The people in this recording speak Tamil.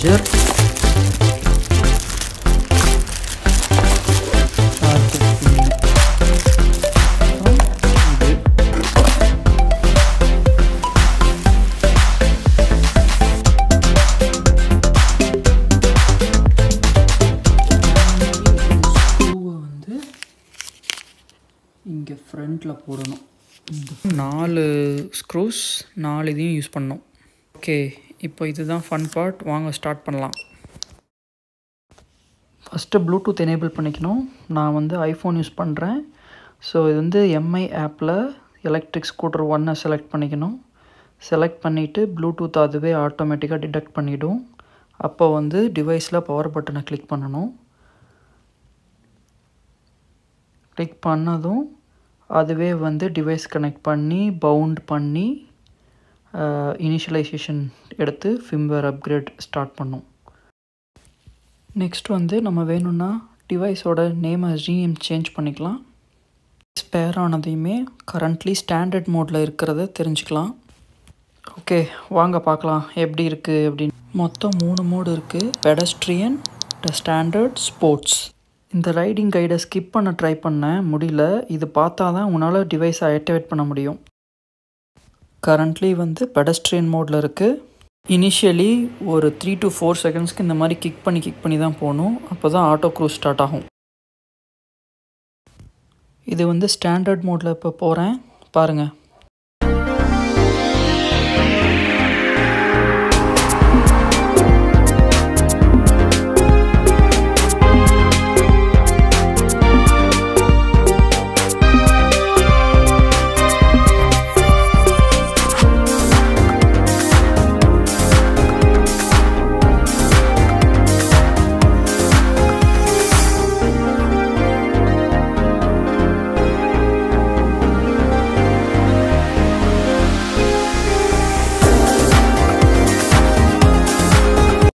சார்ஜர் இது ஸ்க்ரூவை வந்து இங்கே ஃப்ரண்ட்டில் போடணும் இந்த நாலு ஸ்க்ரூஸ் நாலு இதையும் யூஸ் பண்ணோம் ஓகே இப்போ இதுதான் ஃபன் பார்ட் வாங்க ஸ்டார்ட் பண்ணலாம் ஃபஸ்ட்டு ப்ளூடூத் எனேபிள் பண்ணிக்கணும் நான் வந்து ஐஃபோன் யூஸ் பண்ணுறேன் ஸோ இது வந்து எம்ஐ ஆப்பில் எலக்ட்ரிக் ஸ்கூட்டர் ஒன்னை செலக்ட் பண்ணிக்கணும் செலக்ட் பண்ணிவிட்டு ப்ளூடூத் அதுவே ஆட்டோமேட்டிக்காக டிடெக்ட் பண்ணிவிடும் அப்போ வந்து டிவைஸில் பவர் பட்டனை கிளிக் பண்ணணும் கிளிக் பண்ணதும் அதுவே வந்து டிவைஸ் கனெக்ட் பண்ணி பவுண்ட் பண்ணி இனிஷியலைசேஷன் எடுத்து ஃபிம்வேர் அப்கிரேட் ஸ்டார்ட் பண்ணும் நெக்ஸ்ட் வந்து நம்ம வேணும்னா டிவைஸோட நேமை ஜிஎம் சேஞ்ச் பண்ணிக்கலாம் ஸ்பேர் ஆனதையுமே கரண்ட்லி ஸ்டாண்டர்ட் மோடில் இருக்கிறத தெரிஞ்சுக்கலாம் ஓகே வாங்க பார்க்கலாம் எப்படி இருக்குது அப்படின்னு மொத்தம் மூணு மோடு இருக்குது பெடஸ்ட்ரியன் ஸ்டாண்டர்ட் ஸ்போர்ட்ஸ் இந்த ரைடிங் கைடை ஸ்கிப் பண்ண ட்ரை பண்ணேன் முடியல இது பார்த்தா தான் உன்னால் டிவைஸை ஆக்டிவேட் பண்ண முடியும் கரண்ட்லி வந்து பெடஸ்ட்ரியன் மோடில் இருக்குது இனிஷியலி ஒரு த்ரீ டு ஃபோர் செகண்ட்ஸ்க்கு இந்த மாதிரி கிக் பண்ணி கிக் பண்ணி தான் போகணும் அப்போ தான் ஆட்டோ க்ரூஸ் ஸ்டார்ட் ஆகும் இது வந்து ஸ்டாண்டர்ட் மோடில் இப்போ போகிறேன் பாருங்கள்